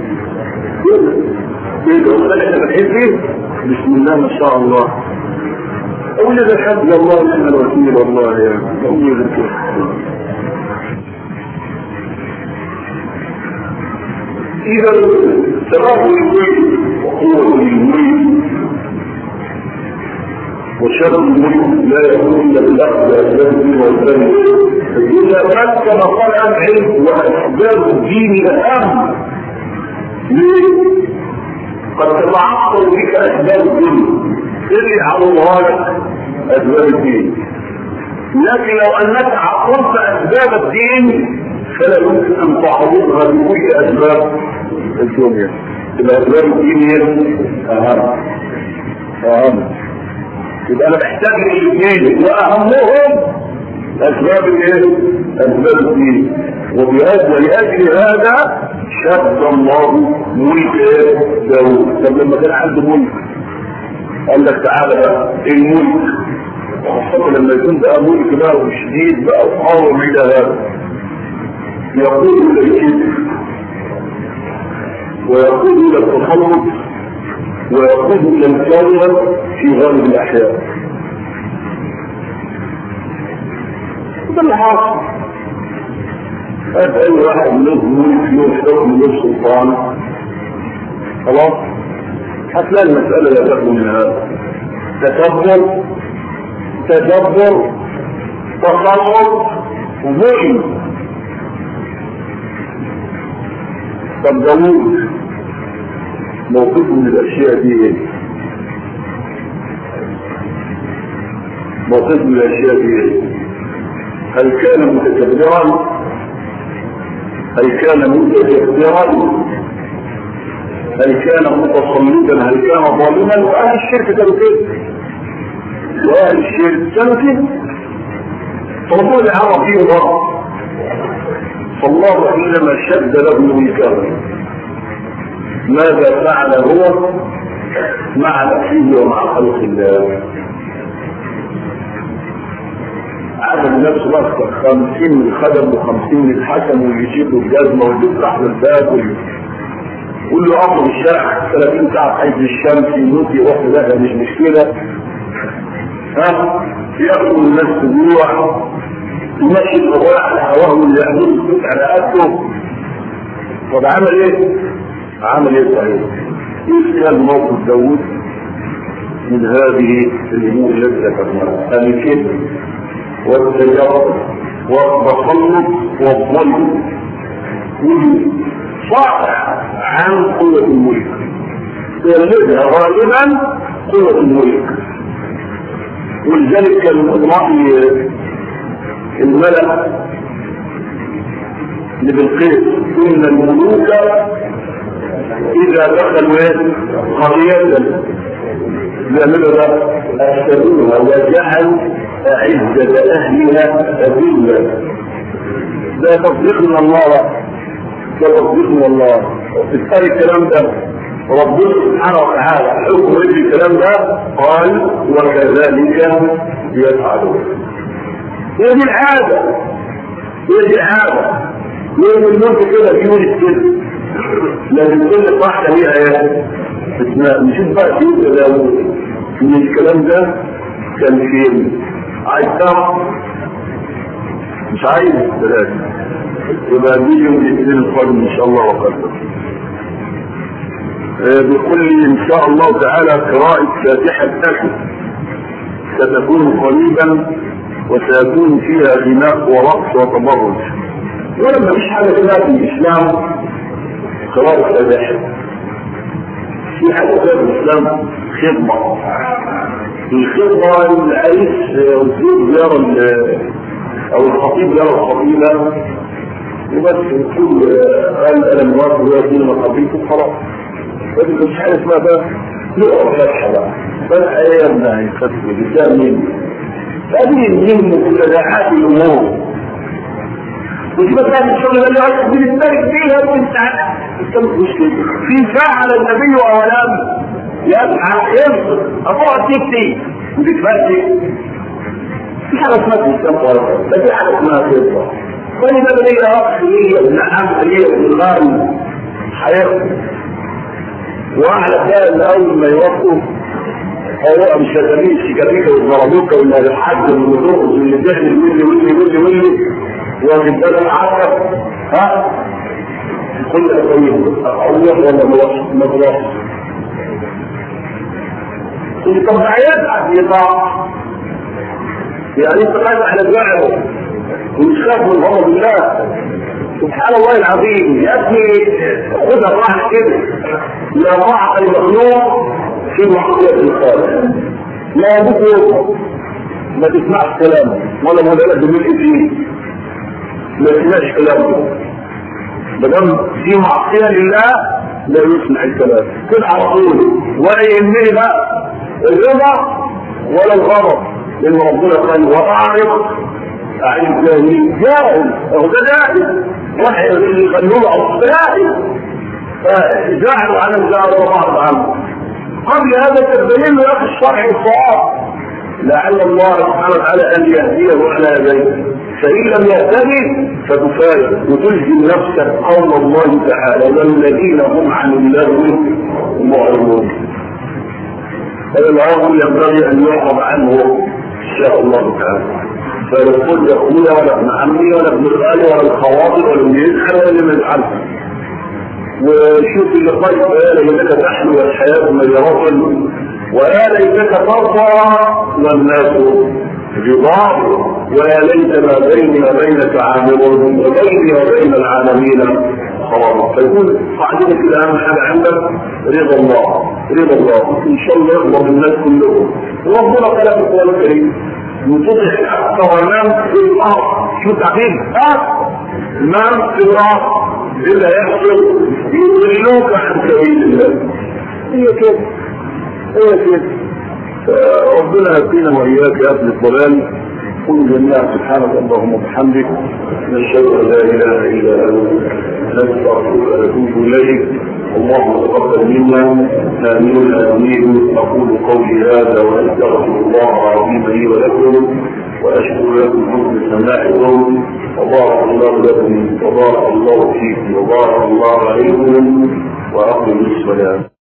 ايه ده؟ ايه ده؟ احنا بنحب بسم الله ما شاء الله أولى الحمد الله نعم الوكيل والله يا أولى إذا تراه الملك وقوة الملك وشر الملك لا يكون إلا بالأخذ أسبابه والذنب إذا مكن طلع العلم وأسباب الدين الأهم ليه؟ قد تتعطل بك أسباب الدين اللي عرضها لك أسباب الدين لكن لو أنك عطلت أسباب الدين فلا يمكن ان تعوضها بكل اسباب الدنيا يبقى اسباب الدين اهم اهم يبقى انا محتاج الاثنين واهمهم اسباب الايه؟ اسباب الدين وبهذا ولاجل هذا شد الله ملك داوود طب لما كان عنده ملك قال لك تعالى بقى الملك وخاصة لما يكون بقى ملك بقى وشديد بقى وقوي الى هذا يقود الى الكذب ويقود الى التسلط ويقود الى الكاميرا في غالب الاحيان ده اللي حاصل هات اي واحد له ملك له حكم له سلطان خلاص هتلاقي المسألة لا تخلو من هذا تكبر تدبر تسلط ظلم طب داوود موقفه من الاشياء دي ايه؟ موقفه من الاشياء دي ايه؟ هل كان متكبرا؟ هل كان متكبرا؟ هل كان متسلطا؟ هل كان ظالما؟ واهل الشرك كانوا كده واهل الشرك كانوا كده فالله يعرف فيه الله فالله حينما شد له ملكه ماذا فعل هو مع نفسه ومع خلق الله عمل نفسه بقى خمسين من الخدم وخمسين من الحكم ويجيب له الجزمه ويفتح له الباب ويقول له امر الشارع 30 ساعه في عز الشمس يموت يروح لها مش مشكله ها ياكل الناس تجوع يمشي الرواح على هواه واللي يعمل على قده طب عمل ايه؟ عمل ايه صحيح؟ ايه كان موقف داوود من هذه الامور التي ذكرناها؟ الكذب والتجارة والتسلط والظلم صاع عن قوة الملك يلدها غالبا قوة الملك ولذلك كان رأي الملأ لبلقيس إن الملوك إذا دخلوا قرية بيعملوا ده أفسدوها وجعلوا أعزة أهلها أذلة ده تصديق من الله ده تصديق من الله تذكر الكلام ده ربنا سبحانه وتعالى حكم ايه الكلام ده قال وكذلك يفعلون هي دي العادة هي دي العادة ليه الملك كده يولد كده لازم كل واحدة ليها ايه اسمها نشوف بقى فين داوود من الكلام ده كان فين عايز تعرف مش عايز بلاش يبقى نيجي من الاثنين القادم ان شاء الله وقدر بيقول لي ان شاء الله تعالى قراءة فاتحة أكل ستكون قريبا وسيكون فيها غناء ورقص وتبرج ولما فيش حاجة اسمها في الإسلام قراءة فاتحة في حاجة اسمها في الإسلام خدمة الخدمة العريس والزوج يرى أو الخطيب يرى الخطيبة وبس يقول قال أنا موافق ويأتيني من خطيبته خلاص لكن مش حاجة اسمها بقى نقرا فتحة بقى فتحة ايه يا ابنها يفتح بتاع مين؟ هذه من مبتدعات الأمور مش بس هذا الشغل اللي عايز بنتبارك فيها وانت انت مش كده في فعل النبي أولام يفعل يفعل أبوها تكتي وتتفتي في حاجة اسمها الإسلام خالص لا في حاجة اسمها كده فأنا ده ليا أخ ليا ابن عم ليا ابن غالي هياخد واحد كان اول ما يوقف هو مش هتلاقيه الشيكابيكا والزرابوكا واللي هيحد والرقص واللي بيعمل واللي واللي واللي واللي واخد بالك عارف ها كل ده طيب اروح ولا ما ما بروحش طب ده هيتعب يطاع يعني انت قاعد على دماغه ومش خايف من غضب الله سبحان الله العظيم يا ابني خذها راحة كده لا طاعة المخلوق في معصية الخالق لا يبوك ما تسمعش كلامه ولا مدرس بملء فيه ما تسمعش كلامه ما دام في معصية لله لا يسمع الكلام كده على طول ولا يهمني بقى الرضا ولا الغضب لان ربنا قال وأعرض عن الجاهلين جاهل هو ده جاهل واحد اللي يخلوه أصلاحي فجعلوا عن الجاهل وبعض عنه قبل هذا تبين له يا اخي الشرع الصواب لعل الله سبحانه وتعالى ان يهديه على يديه فان لم يهتدي فتفارق وتلزم نفسك قول الله تعالى والذين هم عن اللغو معرضون هذا الامر ينبغي ان يعرض عنه ان شاء الله تعالى فلا تقول يا اخويا ولا ابن عمي ولا ابن خالي ولا الخواطر ولا اللي يزعل ولا اللي ما يزعلش وشوف اللي خايف يا ليتك تحلو الحياه مجرة ويا ليتك ترضى والناس رضا ويا ليت ما بيني وبينك عامل وبيني وبين العالمين خلاص فيكون قاعدتك كده اهم حاجه عندك رضا الله رضا الله ان شاء الله يرضى بالناس كلهم وربنا خلق القران الكريم وتضح اكثر من في الارض شو تعقيد اه من في الارض اللي يحصل يضلوك عن سبيل الله هي كده هي كده ربنا يهدينا واياك يا ابن الضلال كل جميعا سبحانك اللهم وبحمدك نشهد ان لا اله الا انت نستغفرك ونتوب اليك اللهم تقبل منا امين امين اقول قولي هذا واستغفر الله العظيم لي ولكم واشكر لكم حسن سماعكم وبارك الله لكم وبارك الله فيكم وبارك الله عليكم واقم الصلاه